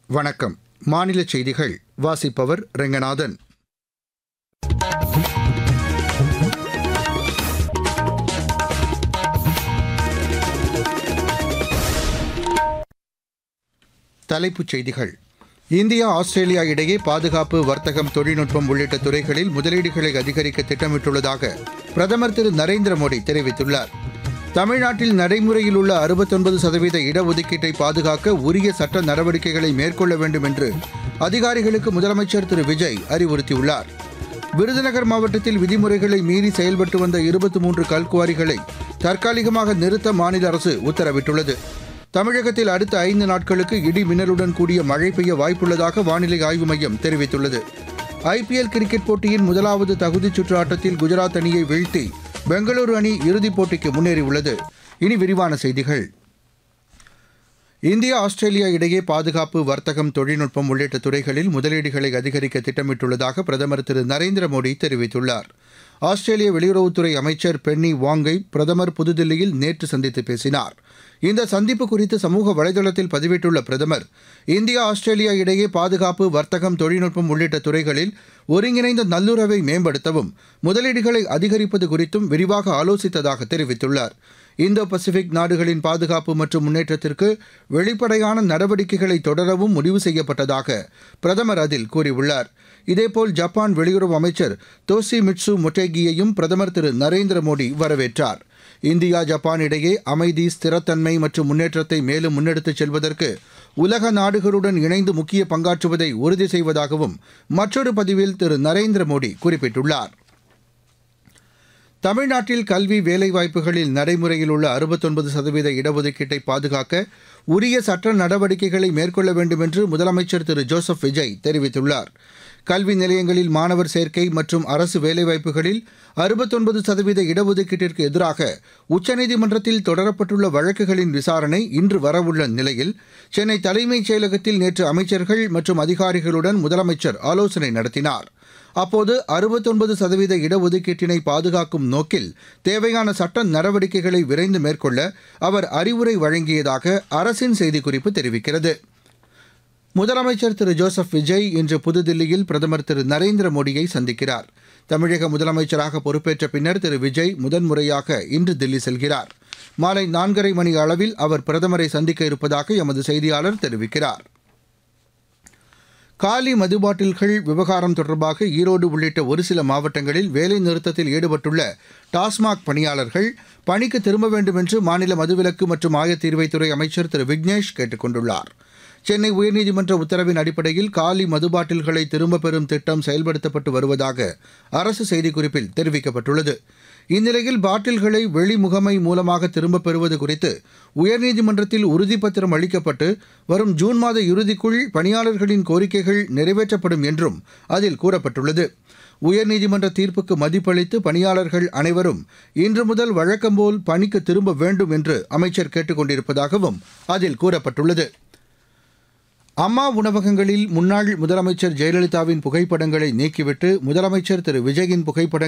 வணக்கம் மாநில செய்திகள் வாசிப்பவர் ரெங்கநாதன் தலைப்புச் செய்திகள் இந்தியா ஆஸ்திரேலியா இடையே பாதுகாப்பு வர்த்தகம் தொழில்நுட்பம் உள்ளிட்ட துறைகளில் முதலீடுகளை அதிகரிக்க திட்டமிட்டுள்ளதாக பிரதமர் திரு நரேந்திர மோடி தெரிவித்துள்ளார் தமிழ்நாட்டில் நடைமுறையில் உள்ள அறுபத்தொன்பது சதவீத இடஒதுக்கீட்டை பாதுகாக்க உரிய சட்ட நடவடிக்கைகளை மேற்கொள்ள வேண்டும் என்று அதிகாரிகளுக்கு முதலமைச்சர் திரு விஜய் அறிவுறுத்தியுள்ளார் விருதுநகர் மாவட்டத்தில் விதிமுறைகளை மீறி செயல்பட்டு வந்த இருபத்தி மூன்று கல்குவாரிகளை தற்காலிகமாக நிறுத்த மாநில அரசு உத்தரவிட்டுள்ளது தமிழகத்தில் அடுத்த ஐந்து நாட்களுக்கு இடி மின்னலுடன் கூடிய மழை பெய்ய வாய்ப்புள்ளதாக வானிலை ஆய்வு மையம் தெரிவித்துள்ளது ஐபிஎல் கிரிக்கெட் போட்டியின் முதலாவது தகுதிச் சுற்று ஆட்டத்தில் குஜராத் அணியை வீழ்த்தி பெங்களூரு அணி இறுதிப் போட்டிக்கு முன்னேறியுள்ளது இனி விரிவான செய்திகள் இந்தியா ஆஸ்திரேலியா இடையே பாதுகாப்பு வர்த்தகம் தொழில்நுட்பம் உள்ளிட்ட துறைகளில் முதலீடுகளை அதிகரிக்க திட்டமிட்டுள்ளதாக பிரதமர் திரு நரேந்திர மோடி தெரிவித்துள்ளார் ஆஸ்திரேலிய வெளியுறவுத்துறை அமைச்சர் பென்னி வாங்கை பிரதமர் புதுதில்லியில் நேற்று சந்தித்து பேசினார் இந்த சந்திப்பு குறித்து சமூக வலைதளத்தில் பதிவிட்டுள்ள பிரதமர் இந்தியா ஆஸ்திரேலியா இடையே பாதுகாப்பு வர்த்தகம் தொழில்நுட்பம் உள்ளிட்ட துறைகளில் ஒருங்கிணைந்த நல்லுறவை மேம்படுத்தவும் முதலீடுகளை அதிகரிப்பது குறித்தும் விரிவாக ஆலோசித்ததாக தெரிவித்துள்ளார் இந்தோ பசிபிக் நாடுகளின் பாதுகாப்பு மற்றும் முன்னேற்றத்திற்கு வெளிப்படையான நடவடிக்கைகளை தொடரவும் முடிவு செய்யப்பட்டதாக பிரதமர் அதில் கூறியுள்ளார் இதேபோல் ஜப்பான் வெளியுறவு அமைச்சர் தோசி மிட்சு மொட்டேகியையும் பிரதமர் திரு நரேந்திர மோடி வரவேற்றார் இந்தியா ஜப்பான் இடையே அமைதி ஸ்திரத்தன்மை மற்றும் முன்னேற்றத்தை மேலும் முன்னெடுத்துச் செல்வதற்கு உலக நாடுகளுடன் இணைந்து முக்கிய பங்காற்றுவதை உறுதி செய்வதாகவும் மற்றொரு பதிவில் திரு நரேந்திர மோடி குறிப்பிட்டுள்ளார் தமிழ்நாட்டில் கல்வி வேலைவாய்ப்புகளில் நடைமுறையில் உள்ள அறுபத்தொன்பது சதவீத இடஒதுக்கீட்டை பாதுகாக்க உரிய சட்ட நடவடிக்கைகளை மேற்கொள்ள வேண்டும் என்று முதலமைச்சர் திரு ஜோசப் விஜய் தெரிவித்துள்ளார் கல்வி நிலையங்களில் மாணவர் சேர்க்கை மற்றும் அரசு வேலைவாய்ப்புகளில் அறுபத்தொன்பது சதவீத இடஒதுக்கீட்டிற்கு எதிராக உச்சநீதிமன்றத்தில் தொடரப்பட்டுள்ள வழக்குகளின் விசாரணை இன்று வரவுள்ள நிலையில் சென்னை தலைமைச் செயலகத்தில் நேற்று அமைச்சர்கள் மற்றும் அதிகாரிகளுடன் முதலமைச்சர் ஆலோசனை நடத்தினார் அப்போது அறுபத்தொன்பது சதவீத இடஒதுக்கீட்டினை பாதுகாக்கும் நோக்கில் தேவையான சட்ட நடவடிக்கைகளை விரைந்து மேற்கொள்ள அவர் அறிவுரை வழங்கியதாக அரசின் செய்திக்குறிப்பு தெரிவிக்கிறது முதலமைச்சர் திரு ஜோசப் விஜய் இன்று புதுதில்லியில் பிரதமர் திரு நரேந்திர மோடியை சந்திக்கிறார் தமிழக முதலமைச்சராக பொறுப்பேற்ற பின்னர் திரு விஜய் முதன்முறையாக இன்று தில்லி செல்கிறார் மாலை நான்கரை மணி அளவில் அவர் பிரதமரை சந்திக்க இருப்பதாக எமது செய்தியாளர் தெரிவிக்கிறார் காலி மது பாட்டில்கள் விவகாரம் தொடர்பாக ஈரோடு உள்ளிட்ட ஒரு சில மாவட்டங்களில் வேலை நிறுத்தத்தில் ஈடுபட்டுள்ள டாஸ்மாக் பணியாளர்கள் பணிக்கு திரும்ப வேண்டும் என்று மாநில மதுவிலக்கு மற்றும் ஆயத்தீர்வைத்துறை அமைச்சர் திரு விக்னேஷ் கேட்டுக் கொண்டுள்ளார் சென்னை உயர்நீதிமன்ற உத்தரவின் அடிப்படையில் காலி மது பாட்டில்களை திரும்பப் பெறும் திட்டம் செயல்படுத்தப்பட்டு வருவதாக அரசு செய்திக்குறிப்பில் தெரிவிக்கப்பட்டுள்ளது இந்நிலையில் பாட்டில்களை வெளிமுகமை மூலமாக திரும்பப் பெறுவது குறித்து உயர்நீதிமன்றத்தில் உறுதிப்பத்திரம் அளிக்கப்பட்டு வரும் ஜூன் மாத இறுதிக்குள் பணியாளர்களின் கோரிக்கைகள் நிறைவேற்றப்படும் என்றும் அதில் கூறப்பட்டுள்ளது உயர்நீதிமன்ற தீர்ப்புக்கு மதிப்பளித்து பணியாளர்கள் அனைவரும் இன்று முதல் வழக்கம்போல் பணிக்கு திரும்ப வேண்டும் என்று அமைச்சர் கேட்டுக் கொண்டிருப்பதாகவும் அதில் கூறப்பட்டுள்ளது அம்மா உணவகங்களில் முன்னாள் முதலமைச்சர் ஜெயலலிதாவின் புகைப்படங்களை நீக்கிவிட்டு முதலமைச்சர் திரு விஜயின் புகைப்படங்கள்